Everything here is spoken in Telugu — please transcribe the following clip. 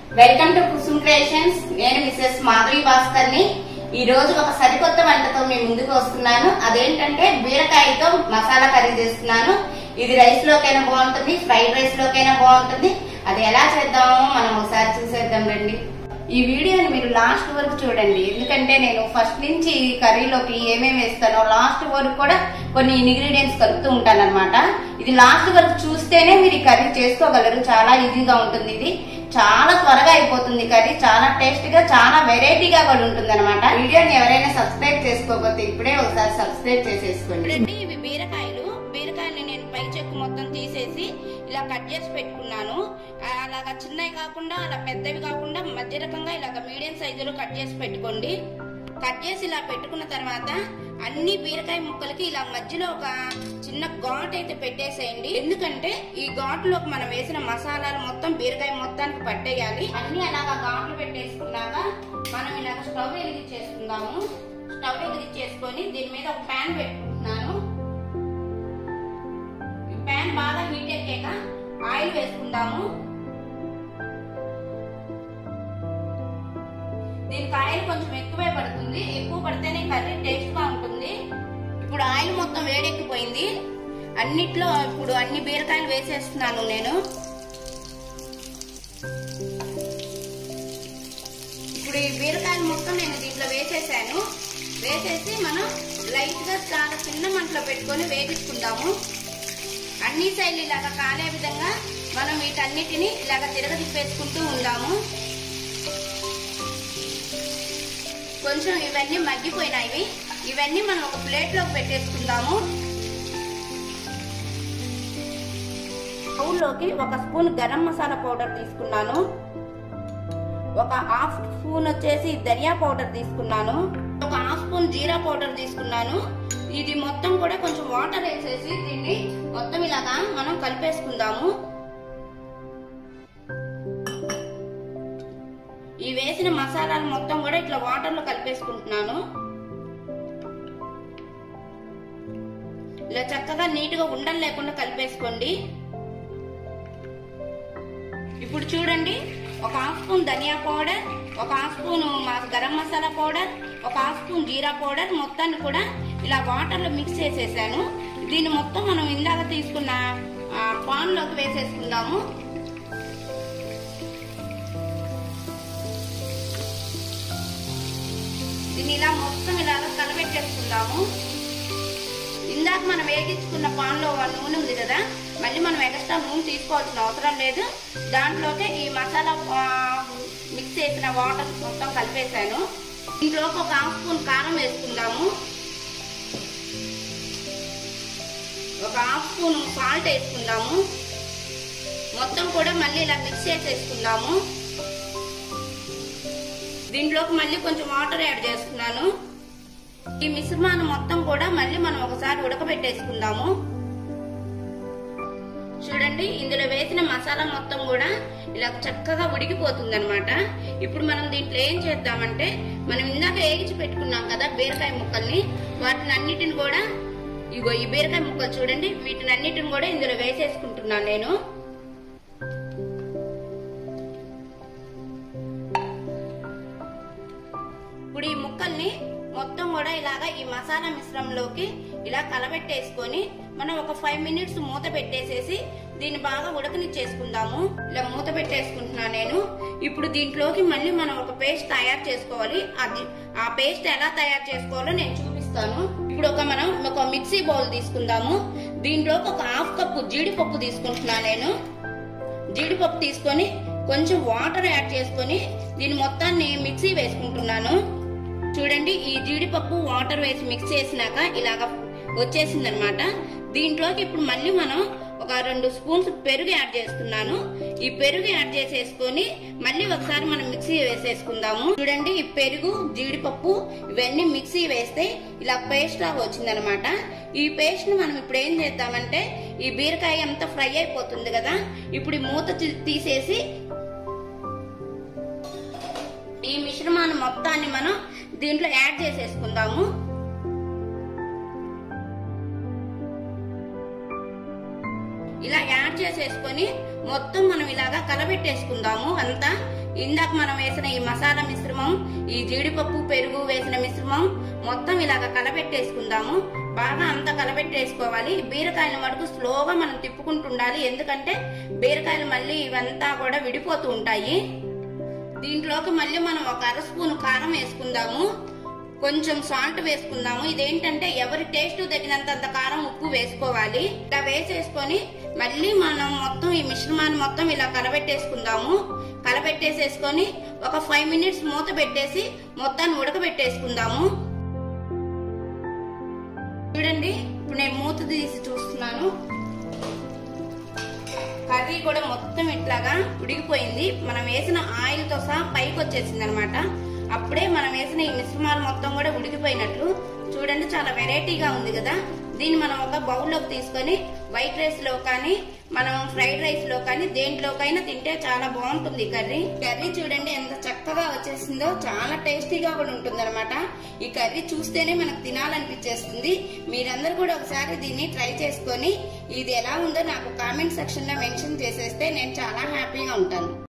వెల్కమ్ టు కుసుమ్ క్రియేషన్స్ నేను మిస్సెస్ మాధవి భాస్కర్ ని ఈ రోజు ఒక సరికొత్త వంటతో మీ ముందుకు వస్తున్నాను అదేంటంటే బీరకాయతో మసాలా కర్రీ చేస్తున్నాను ఇది రైస్ లోకైనా బాగుంటుంది ఫ్రైడ్ రైస్ లోకైనా బాగుంటుంది అది ఎలా చేద్దామో మనం ఒకసారి చూసేద్దాం రండి ఈ వీడియోని మీరు లాస్ట్ వరకు చూడండి ఎందుకంటే నేను ఫస్ట్ నుంచి ఈ కర్రీలోకి ఏమేమి వేస్తానో లాస్ట్ వరకు కూడా కొన్ని ఇంగ్రీడియంట్స్ కలుపుతూ ఉంటాను అనమాట ఇది లాస్ట్ వరకు చూస్తేనే మీరు ఈ కర్రీ చేసుకోగలరు చాలా ఈజీగా ఉంటుంది ఇది చాలా త్వరగా అయిపోతుంది కర్రీ చాలా టేస్ట్ గా చాలా వెరైటీగా కూడా ఉంటుంది అనమాట వీడియోని ఎవరైనా సబ్స్క్రైబ్ చేసుకోకపోతే ఇప్పుడే ఒకసారి సబ్స్క్రైబ్ చేసేసుకోండి చూడండి ఇవి బీరకాయలు బీరకాయలు నేను పై చెక్కు మొత్తం తీసేసి ఇలా కట్ చేసి పెట్టుకున్నాను ఆ, అలాగా చిన్నవి కాకుండా అలా పెద్దవి కాకుండా మధ్య రకంగా ఇలాగ మీడియం సైజులో కట్ చేసి పెట్టుకోండి కట్ చేసి ఇలా పెట్టుకున్న తర్వాత అన్ని బీరకాయ ముక్కలకి ఇలా మధ్యలో ఒక చిన్న ఘాట్ అయితే పెట్టేసేయండి ఎందుకంటే ఈ ఘాట్లోకి మనం వేసిన మసాలాలు మొత్తం బీరకాయ మొత్తానికి పట్టేయాలి అన్ని అలాగా ఘాట్లు పెట్టేసుకున్నాక మనం ఇలాగ స్టవ్ వెలిగించేసుకుందాము స్టవ్ వెలిగించేసుకొని దీని మీద ఒక ప్యాన్ పెట్టుకుంటున్నాను ఈ ప్యాన్ బాగా హీట్ ఎక్కాక ఆయిల్ వేసుకుందాము దీనికి ఆయిల్ కొంచెం ఎక్కువే పడుతుంది ఎక్కువ పడితేనే కర్రీ టేస్ట్ గా ఉంటుంది ఇప్పుడు ఆయిల్ మొత్తం వేడెక్కిపోయింది అన్నిట్లో ఇప్పుడు అన్ని బీరకాయలు వేసేస్తున్నాను నేను ఇప్పుడు ఈ బీరకాయలు మొత్తం నేను దీంట్లో వేసేసాను వేసేసి మనం లైట్ గా చాలా చిన్న మంటలో పెట్టుకొని వేగించుకుందాము అన్ని సైడ్లు ఇలాగ కాలే విధంగా మనం వీటన్నిటిని ఇలాగ తిరగదిప్పేసుకుంటూ ఉందాము కొంచెం ఇవన్నీ మగ్గిపోయినాయి ఇవన్నీ మనం ఒక ప్లేట్ లోకి పెట్టేసుకుందాము బౌల్లోకి ఒక స్పూన్ గరం మసాలా పౌడర్ తీసుకున్నాను ఒక హాఫ్ స్పూన్ వచ్చేసి ధనియా పౌడర్ తీసుకున్నాను ఒక హాఫ్ స్పూన్ జీరా పౌడర్ తీసుకున్నాను ఇది మొత్తం కూడా కొంచెం వాటర్ వేసేసి దీన్ని మొత్తం ఇలాగా మనం కలిపేసుకుందాము ఈ వేసిన మసాలాలు మొత్తం కూడా ఇట్లా వాటర్ లో కలిపేసుకుంటున్నాను ఇలా చక్కగా నీట్ గా ఉండలు లేకుండా కలిపేసుకోండి ఇప్పుడు చూడండి ఒక హాఫ్ స్పూన్ ధనియా పౌడర్ ఒక half spoon garam masala powder ఒక హాఫ్ స్పూన్ జీరా పౌడర్ మొత్తాన్ని కూడా ఇలా వాటర్ లో మిక్స్ చేసేసాను దీన్ని మొత్తం మనం ఇందాక తీసుకున్న పాన్ లోకి వేసేసుకుందాము దీన్ని ఇలా మొత్తం ఇలాగ కలబెట్టేసుకుందాము ఇందాక మనం వేగించుకున్న పాన్ లో నూనె ఉంది కదా మళ్ళీ మనం ఎక్స్ట్రా నూనె తీసుకోవాల్సిన అవసరం లేదు దాంట్లోకి ఈ మసాలా ఆ, మిక్స్ చేసిన వాటర్ మొత్తం కలిపేశాను దీంట్లోకి ఒక హాఫ్ స్పూన్ కారం వేసుకుందాము ఒక హాఫ్ స్పూన్ సాల్ట్ వేసుకుందాము మొత్తం కూడా మళ్ళీ ఇలా మిక్స్ చేసేసుకుందాము దీంట్లోకి మళ్ళీ కొంచెం వాటర్ యాడ్ చేస్తున్నాను ఈ మిశ్రమాన్ని మొత్తం కూడా మళ్ళీ మనం ఒకసారి ఉడకబెట్టేసుకుందాము చూడండి ఇందులో వేసిన మసాలా మొత్తం కూడా ఇలా చక్కగా ఉడికిపోతుంది అనమాట ఇప్పుడు మనం దీంట్లో ఏం చేద్దామంటే మనం ఇందాక వేగించి పెట్టుకున్నాం కదా బీరకాయ ముక్కల్ని వాటిని అన్నిటిని కూడా ఇగో ఈ బీరకాయ ముక్కలు చూడండి వీటిని అన్నిటిని కూడా ఇందులో వేసేసుకుంటున్నాను నేను ఇప్పుడు ఈ ముక్కల్ని మొత్తం కూడా ఇలాగా ఈ మసాలా మిశ్రమంలోకి ఇలా కలబెట్టేసుకొని మనం ఒక ఫైవ్ మినిట్స్ మూత పెట్టేసేసి దీన్ని బాగా ఉడకనిచ్చేసుకుందాము ఇలా మూత పెట్టేసుకుంటున్నా నేను ఇప్పుడు దీంట్లోకి మళ్ళీ మనం ఒక పేస్ట్ తయారు చేసుకోవాలి అది ఆ పేస్ట్ ఎలా తయారు చేసుకోవాలో నేను చూపిస్తాను ఇప్పుడు ఒక మనం ఒక మిక్సీ బౌల్ తీసుకుందాము దీంట్లోకి ఒక హాఫ్ కప్పు జీడిపప్పు తీసుకుంటున్నా నేను జీడిపప్పు తీసుకొని కొంచెం వాటర్ యాడ్ చేసుకొని దీని మొత్తాన్ని మిక్సీ వేసుకుంటున్నాను చూడండి ఈ జీడిపప్పు వాటర్ వేసి మిక్స్ చేసినాక ఇలాగ వచ్చేసింది అనమాట దీంట్లోకి ఇప్పుడు మళ్ళీ మనం ఒక రెండు స్పూన్స్ పెరుగు యాడ్ చేస్తున్నాను ఈ పెరుగు యాడ్ చేసేసుకొని మళ్ళీ ఒకసారి మనం మిక్సీ వేసేసుకుందాము చూడండి ఈ పెరుగు జీడిపప్పు ఇవన్నీ మిక్సీ వేస్తే ఇలా పేస్ట్ లాగా వచ్చిందనమాట ఈ పేస్ట్ ని మనం ఇప్పుడు ఏం చేద్దామంటే ఈ బీరకాయ అంతా ఫ్రై అయిపోతుంది కదా ఇప్పుడు ఈ మూత తీ- తీసేసి ఈ మిశ్రమాన్ని మొత్తాన్ని మనం దీంట్లో యాడ్ చేసేసుకుందాము ఇలా యాడ్ చేసేసుకొని మొత్తం మనం ఇలాగా కలబెట్టేసుకుందాము అంతా ఇందాక మనం వేసిన ఈ మసాలా మిశ్రమం ఈ జీడిపప్పు పెరుగు వేసిన మిశ్రమం మొత్తం ఇలాగ కలబెట్టేసుకుందాము బాగా అంతా కలబెట్టేసుకోవాలి బీరకాయలు మటుకు స్లోగా మనం తిప్పుకుంటుండాలి ఎందుకంటే బీరకాయలు మళ్ళీ ఇవంతా కూడా విడిపోతూ ఉంటాయి దీంట్లోకి మళ్ళీ మనం ఒక అర స్పూన్ కారం వేసుకుందాము కొంచెం సాల్ట్ వేసుకుందాము ఇదేంటంటే ఎవరి టేస్ట్ తగినంత అంత కారం ఉప్పు వేసుకోవాలి ఇలా వేసేసుకొని మళ్ళీ మనం మొత్తం ఈ మిశ్రమాన్ని మొత్తం ఇలా కలబెట్టేసుకుందాము కలబెట్టేసేసుకొని ఒక ఫైవ్ మినిట్స్ మూత పెట్టేసి మొత్తాన్ని ఉడకబెట్టేసుకుందాము చూడండి ఇప్పుడు నేను మూత తీసి చూస్తున్నాను కర్రీ కూడా మొత్తం ఇట్లాగా ఉడికిపోయింది మనం వేసిన ఆయిల్ తో సహా పైకి వచ్చేసింది అనమాట అప్పుడే మనం వేసిన ఈ మిశ్రమాలు మొత్తం కూడా ఉడికిపోయినట్లు చూడండి చాలా వెరైటీగా ఉంది కదా దీన్ని మనం ఒక బౌల్లోకి తీసుకొని వైట్ రైస్ లో కానీ మనం ఫ్రైడ్ రైస్ లో కానీ దేంట్లోకైనా తింటే చాలా బాగుంటుంది కర్రీ కర్రీ చూడండి ఎంత చక్కగా వచ్చేసిందో చాలా టేస్టీగా కూడా ఉంటుంది ఈ కర్రీ చూస్తేనే మనకు తినాలనిపించేస్తుంది మీరందరూ కూడా ఒకసారి దీన్ని ట్రై చేసుకొని ఇది ఎలా ఉందో నాకు కామెంట్ సెక్షన్ లో మెన్షన్ చేసేస్తే నేను చాలా హ్యాపీగా ఉంటాను